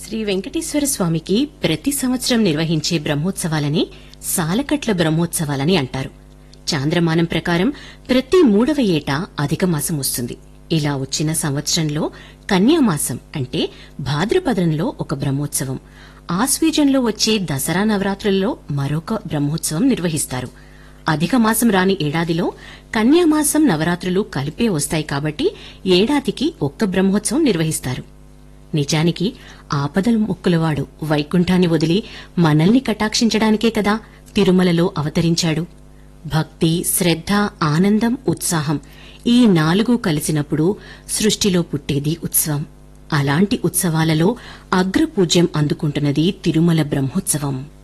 శ్రీ వెంకటేశ్వర స్వామికి ప్రతి సంవత్సరం నిర్వహించే బ్రహ్మోత్సవాలని సాలకట్ల బ్రహ్మోత్సవాలని అంటారు చాంద్రమానం ప్రకారం ప్రతి మూడవ ఏటా అధిక మాసం వస్తుంది ఇలా వచ్చిన సంవత్సరంలో కన్యామాసం అంటే భాద్రపదంలో ఒక బ్రహ్మోత్సవం ఆశ్వీజంలో వచ్చే దసరా నవరాత్రుల్లో మరొక బ్రహ్మోత్సవం నిర్వహిస్తారు అధిక మాసం రాని ఏడాదిలో కన్యామాసం నవరాత్రులు కలిపే వస్తాయి కాబట్టి ఏడాదికి ఒక్క బ్రహ్మోత్సవం నిర్వహిస్తారు నిజానికి ఆపదలు మొక్కులవాడు వైకుంఠాన్ని వదిలి మనల్ని కటాక్షించడానికే కదా తిరుమలలో అవతరించాడు భక్తి శ్రద్ధ ఆనందం ఉత్సాహం ఈ నాలుగు కలిసినప్పుడు సృష్టిలో పుట్టేది ఉత్సవం అలాంటి ఉత్సవాలలో అగ్రపూజ్యం అందుకుంటున్నది తిరుమల బ్రహ్మోత్సవం